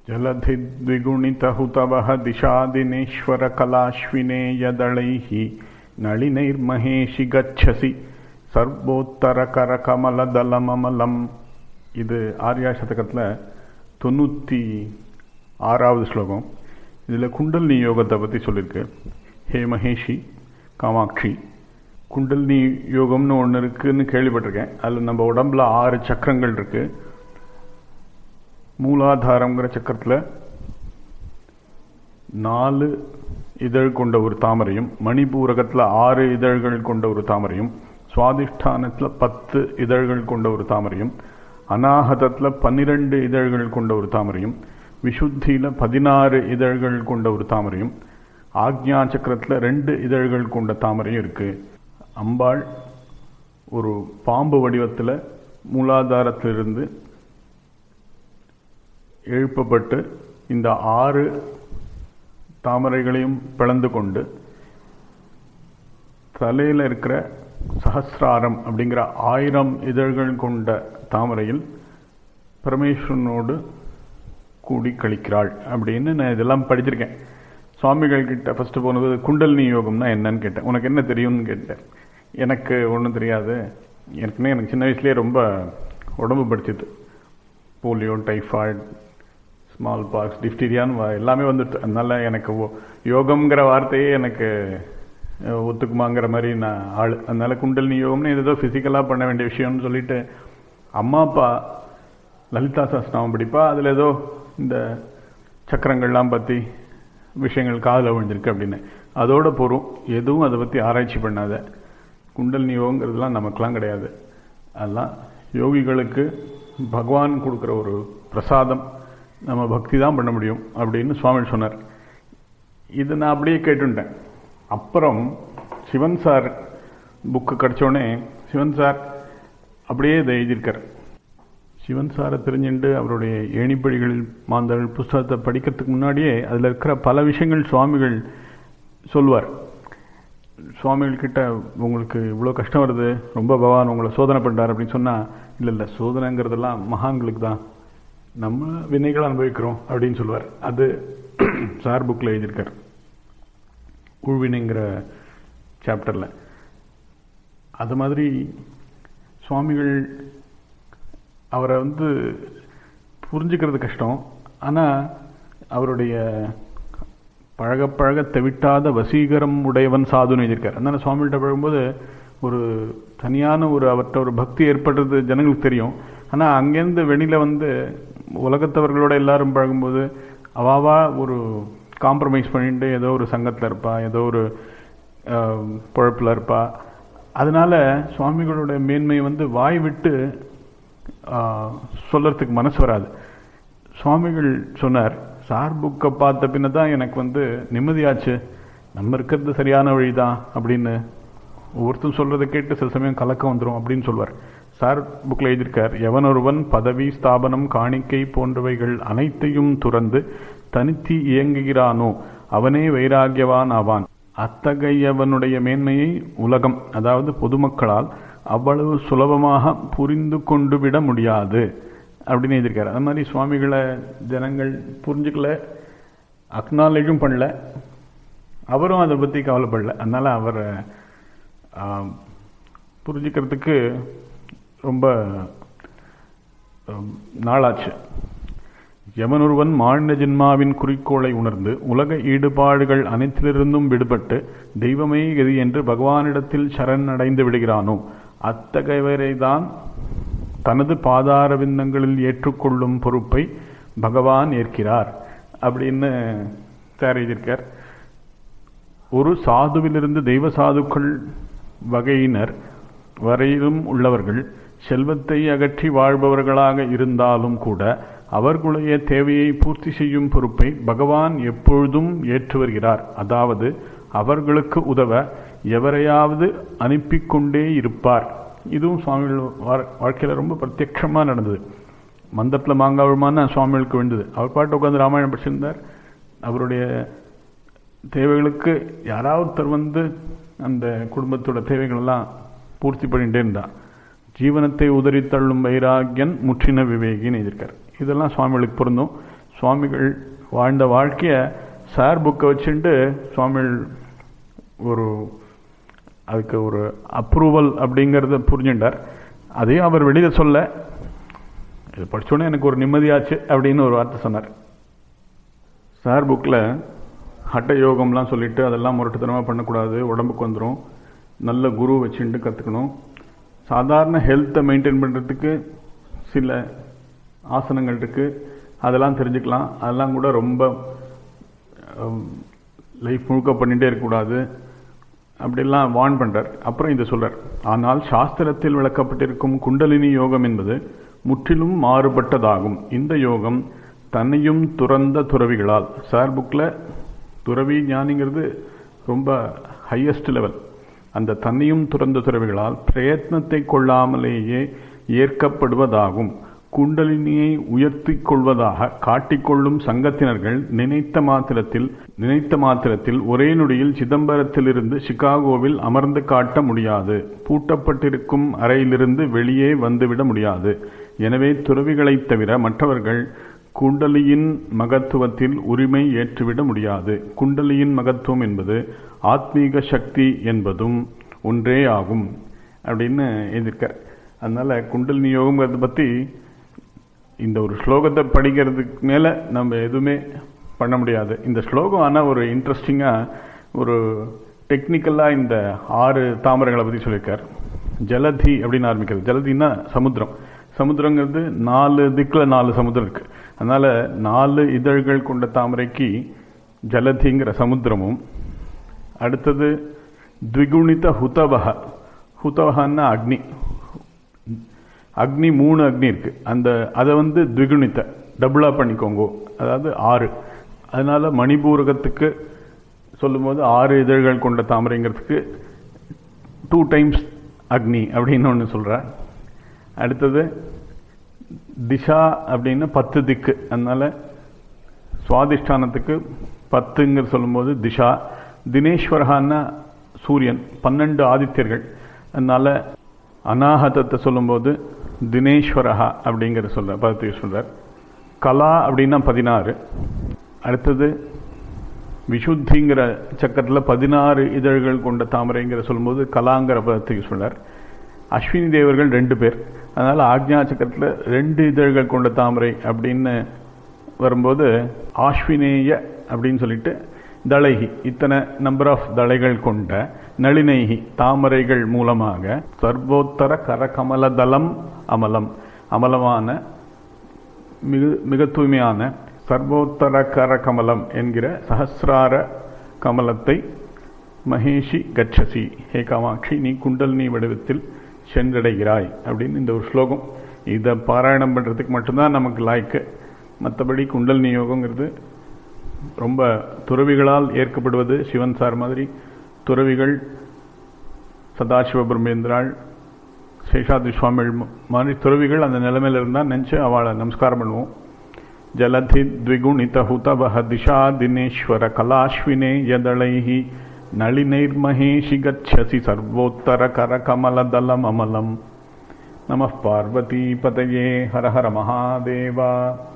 जलधिद्विगुणितहुतवः दिशादिनेश्वरकलाश्विने यदळैः नளிनैर्महेशि गच्छसि சர்வோத்தரகரகமலதலமமலம் இது ஆர்யா சதகத்தில் தொண்ணூற்றி ஆறாவது ஸ்லோகம் இதில் குண்டல்னி யோகத்தை பற்றி சொல்லியிருக்கு ஹே மகேஷி காமாட்சி குண்டல்னி யோகம்னு ஒன்று இருக்குன்னு கேள்விப்பட்டிருக்கேன் அதில் நம்ம உடம்புல ஆறு சக்கரங்கள் இருக்கு மூலாதாரங்கிற சக்கரத்தில் நாலு இதழ் கொண்ட ஒரு தாமரையும் மணிபூரகத்தில் ஆறு இதழ்கள் கொண்ட ஒரு தாமரையும் சுவாதிஷ்டானத்தில் பத்து இதழ்கள் கொண்ட ஒரு தாமரையும் அநாகதத்தில் பன்னிரண்டு இதழ்கள் கொண்ட ஒரு தாமரையும் விஷுத்தியில் பதினாறு இதழ்கள் கொண்ட ஒரு தாமரையும் ஆக்ஞா சக்கரத்தில் ரெண்டு இதழ்கள் கொண்ட தாமரையும் இருக்கு அம்பாள் ஒரு பாம்பு வடிவத்தில் மூலாதாரத்திலிருந்து எழுப்பப்பட்டு இந்த ஆறு தாமரைகளையும் பிளந்து கொண்டு தலையில் இருக்கிற சஹசிராரம் அப்படிங்கிற ஆயிரம் இதழ்கள் கொண்ட தாமரையில் பரமேஸ்வரனோடு கூடி கழிக்கிறாள் அப்படின்னு நான் இதெல்லாம் படிச்சிருக்கேன் சுவாமிகள் கிட்ட ஃபர்ஸ்ட் போனது குண்டலினி யோகம்னா என்னன்னு கேட்டேன் உனக்கு என்ன தெரியும்னு கேட்டேன் எனக்கு ஒன்றும் தெரியாது ஏற்கனவே எனக்கு சின்ன வயசுலேயே ரொம்ப உடம்பு படிச்சது போலியோ டைஃபாய்டு ஸ்மால் பாக்ஸ் டிஃப்டீரியான்னு எல்லாமே வந்துட்டு அதனால எனக்கு யோகம்ங்கிற வார்த்தையே எனக்கு ஒத்துக்குமாங்கிற மாதிரி நான் ஆள் அதனால குண்டலினி யோகம்னு ஏதோ ஃபிசிக்கலாக பண்ண வேண்டிய விஷயம்னு சொல்லிட்டு அம்மா அப்பா லலிதா சாஸ்திரம் படிப்பா அதில் ஏதோ இந்த சக்கரங்கள்லாம் பற்றி விஷயங்கள் காதில் விழுந்திருக்கு அப்படின்னு அதோட போகிறோம் எதுவும் அதை பற்றி ஆராய்ச்சி பண்ணாத குண்டலினி யோகங்கிறதுலாம் நமக்கெல்லாம் கிடையாது அதெல்லாம் யோகிகளுக்கு பகவான் கொடுக்குற ஒரு பிரசாதம் நம்ம பக்தி தான் பண்ண முடியும் அப்படின்னு சுவாமி சொன்னார் இது நான் அப்படியே கேட்டுட்டேன் அப்புறம் சிவன் சார் புக்கு கிடச்சோடனே சிவன் சார் அப்படியே இதை எழுதியிருக்கார் சிவன் சாரை தெரிஞ்சுட்டு அவருடைய ஏணிப்படிகளில் மாந்தர்கள் புஸ்தகத்தை படிக்கிறதுக்கு முன்னாடியே அதில் இருக்கிற பல விஷயங்கள் சுவாமிகள் சொல்லுவார் சுவாமிகள் கிட்ட உங்களுக்கு இவ்வளோ கஷ்டம் வருது ரொம்ப பகவான் உங்களை சோதனை பண்ணுறார் அப்படின்னு சொன்னால் இல்லை இல்லை சோதனைங்கிறதெல்லாம் மகான்களுக்கு தான் நம்ம வினைகளை அனுபவிக்கிறோம் அப்படின்னு சொல்லுவார் அது சார் புக்கில் எழுதியிருக்கார் உழ்வினைங்கிற சாப்டரில் அது மாதிரி சுவாமிகள் அவரை வந்து புரிஞ்சுக்கிறது கஷ்டம் ஆனால் அவருடைய பழக பழக தெவிட்டாத வசீகரம் உடையவன் சாதுன்னு எழுதியிருக்கார் அதனால் சுவாமிகிட்ட பழகும்போது ஒரு தனியான ஒரு அவர்கிட்ட ஒரு பக்தி ஏற்படுறது ஜனங்களுக்கு தெரியும் ஆனால் அங்கேருந்து வெளியில் வந்து உலகத்தவர்களோட எல்லாரும் பழகும்போது அவாவா ஒரு காம்ப்ரமைஸ் பண்ணிட்டு ஏதோ ஒரு சங்கத்தில் இருப்பா ஏதோ ஒரு பொழப்பில் இருப்பா அதனால சுவாமிகளோட மேன்மை வந்து வாய் விட்டு சொல்றதுக்கு மனசு வராது சுவாமிகள் சொன்னார் சார் புக்கை பார்த்த பின்ன தான் எனக்கு வந்து நிம்மதியாச்சு நம்ம இருக்கிறது சரியான வழி தான் அப்படின்னு ஒவ்வொருத்தரும் சொல்றதை கேட்டு சில சமயம் கலக்கம் வந்துடும் அப்படின்னு சொல்வார் சார் புக்கில் எழுதியிருக்கார் எவனொருவன் பதவி ஸ்தாபனம் காணிக்கை போன்றவைகள் அனைத்தையும் துறந்து தனித்து இயங்குகிறானோ அவனே வைராகியவான் ஆவான் அத்தகையவனுடைய மேன்மையை உலகம் அதாவது பொதுமக்களால் அவ்வளவு சுலபமாக புரிந்து கொண்டு விட முடியாது அப்படின்னு எழுதியிருக்காரு அது மாதிரி சுவாமிகளை ஜனங்கள் புரிஞ்சுக்கல அக்னாலேஜும் பண்ணல அவரும் அதை பற்றி கவலைப்படல அதனால் அவரை புரிஞ்சுக்கிறதுக்கு ரொம்ப நாளாச்சு யமனொருவன் மாநில ஜென்மாவின் குறிக்கோளை உணர்ந்து உலக ஈடுபாடுகள் அனைத்திலிருந்தும் விடுபட்டு தெய்வமே கதி என்று பகவானிடத்தில் சரண் அடைந்து விடுகிறானோ அத்தகையவரை தான் தனது பாதார விந்தங்களில் ஏற்றுக்கொள்ளும் பொறுப்பை பகவான் ஏற்கிறார் அப்படின்னு எழுதியிருக்கார் ஒரு சாதுவிலிருந்து தெய்வ சாதுக்கள் வகையினர் வரையிலும் உள்ளவர்கள் செல்வத்தை அகற்றி வாழ்பவர்களாக இருந்தாலும் கூட அவர்களுடைய தேவையை பூர்த்தி செய்யும் பொறுப்பை பகவான் எப்பொழுதும் ஏற்று வருகிறார் அதாவது அவர்களுக்கு உதவ எவரையாவது அனுப்பிக்கொண்டே இருப்பார் இதுவும் சுவாமிகள் வாழ்க்கையில் ரொம்ப பிரத்யட்சமாக நடந்தது மந்தத்தில் மாங்காவுமான சுவாமிகளுக்கு விழுந்தது அவர் பாட்டு உட்காந்து ராமாயணம் படிச்சிருந்தார் அவருடைய தேவைகளுக்கு யாராவது வந்து அந்த குடும்பத்தோட தேவைகளெல்லாம் பூர்த்தி பண்ணிகிட்டே இருந்தான் ஜீவனத்தை உதறி தள்ளும் வைராகியன் முற்றின விவேகின்னு எழுதியிருக்கார் இதெல்லாம் சுவாமிகளுக்கு பொருந்தும் சுவாமிகள் வாழ்ந்த வாழ்க்கையை சார் புக்கை வச்சுட்டு சுவாமிகள் ஒரு அதுக்கு ஒரு அப்ரூவல் அப்படிங்கிறத புரிஞ்சுட்டார் அதையும் அவர் வெளியில் சொல்ல இது படித்தோன்னே எனக்கு ஒரு நிம்மதியாச்சு அப்படின்னு ஒரு வார்த்தை சொன்னார் சார் புக்கில் ஹட்ட யோகம்லாம் சொல்லிட்டு அதெல்லாம் முரட்டுத்தனமாக பண்ணக்கூடாது உடம்புக்கு வந்துடும் நல்ல குரு வச்சுட்டு கற்றுக்கணும் சாதாரண ஹெல்த்தை மெயின்டைன் பண்ணுறதுக்கு சில ஆசனங்கள் இருக்குது அதெல்லாம் தெரிஞ்சுக்கலாம் அதெல்லாம் கூட ரொம்ப லைஃப் முழுக்க பண்ணிகிட்டே இருக்கக்கூடாது அப்படிலாம் வான் பண்ணுறார் அப்புறம் இதை சொல்கிறார் ஆனால் சாஸ்திரத்தில் விளக்கப்பட்டிருக்கும் குண்டலினி யோகம் என்பது முற்றிலும் மாறுபட்டதாகும் இந்த யோகம் தன்னையும் துறந்த துறவிகளால் சார் புக்கில் துறவி ஞானிங்கிறது ரொம்ப ஹையஸ்ட் லெவல் அந்த தன்னையும் துறந்த துறவிகளால் பிரயத்னத்தை கொள்ளாமலேயே ஏற்கப்படுவதாகும் குண்டலினியை உயர்த்தி கொள்வதாக காட்டிக்கொள்ளும் சங்கத்தினர்கள் நினைத்த மாத்திரத்தில் நினைத்த மாத்திரத்தில் ஒரே நொடியில் சிதம்பரத்திலிருந்து சிகாகோவில் அமர்ந்து காட்ட முடியாது பூட்டப்பட்டிருக்கும் அறையிலிருந்து வெளியே வந்துவிட முடியாது எனவே துறவிகளைத் தவிர மற்றவர்கள் குண்டலியின் மகத்துவத்தில் உரிமை ஏற்றுவிட முடியாது குண்டலியின் மகத்துவம் என்பது ஆத்மீக சக்தி என்பதும் ஒன்றே ஆகும் அப்படின்னு எழுதியிருக்கார் அதனால குண்டலினி யோகங்கிறத பற்றி இந்த ஒரு ஸ்லோகத்தை படிக்கிறதுக்கு மேலே நம்ம எதுவுமே பண்ண முடியாது இந்த ஸ்லோகம் ஆனால் ஒரு இன்ட்ரெஸ்டிங்காக ஒரு டெக்னிக்கலாக இந்த ஆறு தாமரைகளை பற்றி சொல்லியிருக்கார் ஜலதி அப்படின்னு ஆரம்பிக்கிறது ஜலதின்னா சமுத்திரம் சமுத்திரங்கிறது நாலு திக்கில் நாலு சமுத்திரம் இருக்கு அதனால நாலு இதழ்கள் கொண்ட தாமரைக்கு ஜலதிங்கிற சமுத்திரமும் அடுத்தது த்விகுணித ஹுதவக ஹுதவகன்னா அக்னி அக்னி மூணு அக்னி இருக்கு அந்த அதை வந்து த்விகுணித்த டபுளாக பண்ணிக்கோங்க அதாவது ஆறு அதனால மணிபூரகத்துக்கு சொல்லும்போது ஆறு இதழ்கள் கொண்ட தாமரைங்கிறதுக்கு டூ டைம்ஸ் அக்னி அப்படின்னு ஒன்று சொல்கிறார் அடுத்தது திஷா அப்படின்னு பத்து திக்கு அதனால சுவாதிஷ்டானத்துக்கு பத்துங்கிற சொல்லும்போது திஷா தினேஸ்வரகான்னா சூரியன் பன்னெண்டு ஆதித்யர்கள் அதனால அநாகதத்தை சொல்லும்போது தினேஸ்வரஹா அப்படிங்கிற சொல்ற பதத்தை சொல்றார் கலா அப்படின்னா பதினாறு அடுத்தது விஷுத்திங்கிற சக்கரத்தில் பதினாறு இதழ்கள் கொண்ட தாமரைங்கிற சொல்லும்போது கலாங்கிற பதத்துக்கு சொல்றார் அஸ்வினி தேவர்கள் ரெண்டு பேர் அதனால ஆக்ஞா சக்கரத்தில் ரெண்டு இதழ்கள் கொண்ட தாமரை அப்படின்னு வரும்போது ஆஸ்வினேய அப்படின்னு சொல்லிட்டு தளைகி இத்தனை நம்பர் ஆஃப் தளைகள் கொண்ட நளினைகி தாமரைகள் மூலமாக சர்வோத்தர கரகமலதலம் அமலம் அமலமான மிக மிக தூய்மையான சர்வோத்தர கரகமலம் என்கிற சஹசிரார கமலத்தை மகேஷி கச்சசி ஹே காமாட்சி நீ குண்டலினி வடிவத்தில் சென்றடைகிறாய் அப்படின்னு இந்த ஒரு ஸ்லோகம் இதை பாராயணம் பண்ணுறதுக்கு மட்டும்தான் நமக்கு லாய்க்கு மற்றபடி குண்டலினி யோகங்கிறது ரொம்ப துறவிகளால் ஏற்கப்படுவது சிவன் சார் மாதிரி துறவிகள் சதாசிவ பிரம்மேந்திராள் சேஷாதி சுவாமிகள் மாதிரி துறவிகள் அந்த நிலைமையில் இருந்தால் நினச்சி அவளை நமஸ்காரம் பண்ணுவோம் ஜலதி த்விகுணித ஹுதவஹ திஷா தினேஸ்வர கலாஸ்வினே யதளைஹி நளினைர்மகேஷி கச்சசி சர்வோத்தர கரகமலதலம் அமலம் நம பார்வதி பதயே ஹர ஹர மகாதேவா